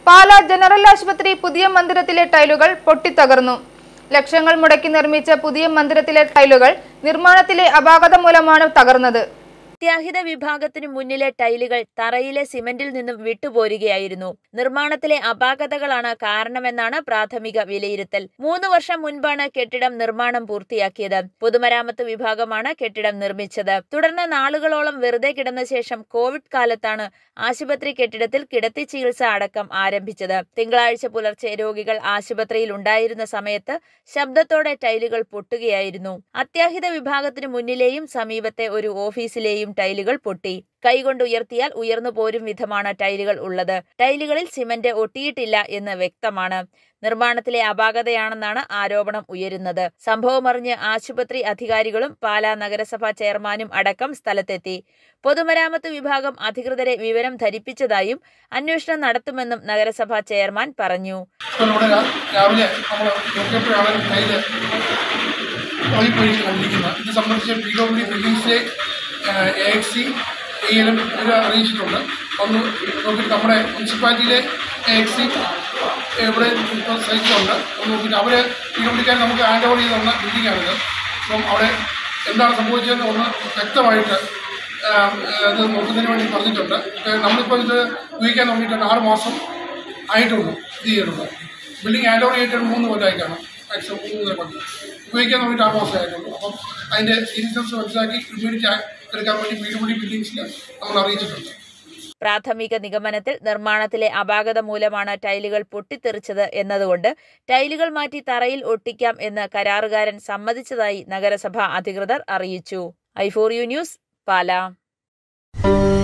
പാല general ആശുപത്രി പുതിയ മന്ദിരത്തിലെ ടൈലുകൾ പൊട്ടിത്തകർന്നു ലക്ഷങ്ങൾ മുടക്കി നിർമ്മിച്ച പുതിയ മന്ദിരത്തിലെ ടൈലുകൾ നിർമ്മാണത്തിലെ അപാകത മൂലമാണ് തകർന്നത് അത്യാഹിത വിഭാഗത്തിനു മുന്നിലെ ടൈലുകൾ തറയിലെ സിമന്റിൽ നിന്നും വിട്ടുപോരുകയായിരുന്നു നിർമ്മാണത്തിലെ അപാകതകളാണ് കാരണമെന്നാണ് പ്രാഥമിക വിലയിരുത്തൽ മൂന്ന് വർഷം മുൻപാണ് കെട്ടിടം നിർമ്മാണം പൂർത്തിയാക്കിയത് പൊതുമരാമത്ത് വിഭാഗമാണ് കെട്ടിടം നിർമ്മിച്ചത് തുടർന്ന് നാളുകളോളം വെറുതെ കിടന്ന ശേഷം കോവിഡ് കാലത്താണ് ആശുപത്രി കെട്ടിടത്തിൽ കിടത്തി ചികിത്സ അടക്കം ആരംഭിച്ചത് തിങ്കളാഴ്ച പുലർച്ചെ രോഗികൾ ആശുപത്രിയിൽ ഉണ്ടായിരുന്ന സമയത്ത് ശബ്ദത്തോടെ ടൈലുകൾ പൊട്ടുകയായിരുന്നു അത്യാഹിത വിഭാഗത്തിനു മുന്നിലെയും സമീപത്തെ ഒരു ഓഫീസിലെയും ടൈലുകൾ പൊട്ടി കൈകൊണ്ട് ഉയർത്തിയാൽ ഉയർന്നു പോരും വിധമാണ് ടൈലുകൾ ഉള്ളത് ടൈലുകളിൽ സിമന്റ് ഒട്ടിയിട്ടില്ല എന്ന് വ്യക്തമാണ് നിർമ്മാണത്തിലെ അപാകതയാണെന്നാണ് ആരോപണം ഉയരുന്നത് സംഭവമറിഞ്ഞ് ആശുപത്രി അധികാരികളും പാലാ നഗരസഭാ ചെയർമാനും അടക്കം സ്ഥലത്തെത്തി പൊതുമരാമത്ത് വിഭാഗം അധികൃതരെ വിവരം ധരിപ്പിച്ചതായും അന്വേഷണം നടത്തുമെന്നും നഗരസഭാ ചെയർമാൻ പറഞ്ഞു ഇപ്പോൾ ഇവിടെ രാ- രാവിലെ നമ്മൾ നോക്കിയപ്പോഴാണ് കയ്യിൽ ഒഴിപ്പൊഴിച്ച് കണ്ടിരിക്കുന്നത് ഇത് സംബന്ധിച്ച് പി ഡബ്ല്യു ബിൽഡിങ്സിലെ എ എക്സ് സി എയിലും ഇവർ അറിയിച്ചിട്ടുണ്ട് ഒന്ന് നോക്കിയിട്ട് നമ്മുടെ മുനിസിപ്പാലിറ്റിയിലെ എ എക്സ് സി ഇവിടെ ഇപ്പോൾ സൈറ്റിലുണ്ട് ഒന്ന് നോക്കിയിട്ട് അവർ പി ഡബ്ല്യുക്കാർ നമുക്ക് ഹാൻഡ് ഓവർ ചെയ്ത് തന്ന ബിൽഡിങ്ങാണിത് അപ്പം അവിടെ എന്താണ് സംഭവിച്ചതെന്ന് ഒന്ന് വ്യക്തമായിട്ട് ആ, ഇത് നോക്കുന്നതിന് വേണ്ടി പറഞ്ഞിട്ടുണ്ട് ഏ, നമ്മളിപ്പോൾ ഇത് ഉപയോഗിക്കാൻ നോക്കിയിട്ടുണ്ട് ആറ് മാസം ആയിട്ടുള്ളൂ ഇത് ചെയ്തിട്ടുണ്ട് ബിൽഡിംഗ് ഹാൻഡ് ഓവർ ചെയ്തിട്ട് മൂന്ന് കൊല്ലമായി കാണും മാക്സിമം മൂന്ന് കൊല്ലം ഉപയോഗിക്കാൻ നോക്കിയിട്ട് ആറ് മാസം ആയിട്ടുള്ളൂ അപ്പം അതിൻ്റെ സീരിയസ്നെസ് മനസ്സിലാക്കി ഇമ്മ്യൂണിറ്റി എടുക്കാൻ വേണ്ടി വീട് കൂടി ബിൽഡിങ്സിൽ നമ്മൾ അറിയിച്ചിട്ടുണ്ട് പ്രാഥമിക നിഗമനത്തിൽ നിർമ്മാണത്തിലെ അപാകത മൂലമാണ് ടൈലുകൾ പൊട്ടിത്തെറിച്ചത് എന്നതുകൊണ്ട് ടൈലുകൾ മാറ്റി തറയിൽ ഒട്ടിക്കാം എന്ന് കരാറുകാരൻ സമ്മതിച്ചതായി നഗരസഭ അധികൃതർ അറിയിച്ചു I for you news Pala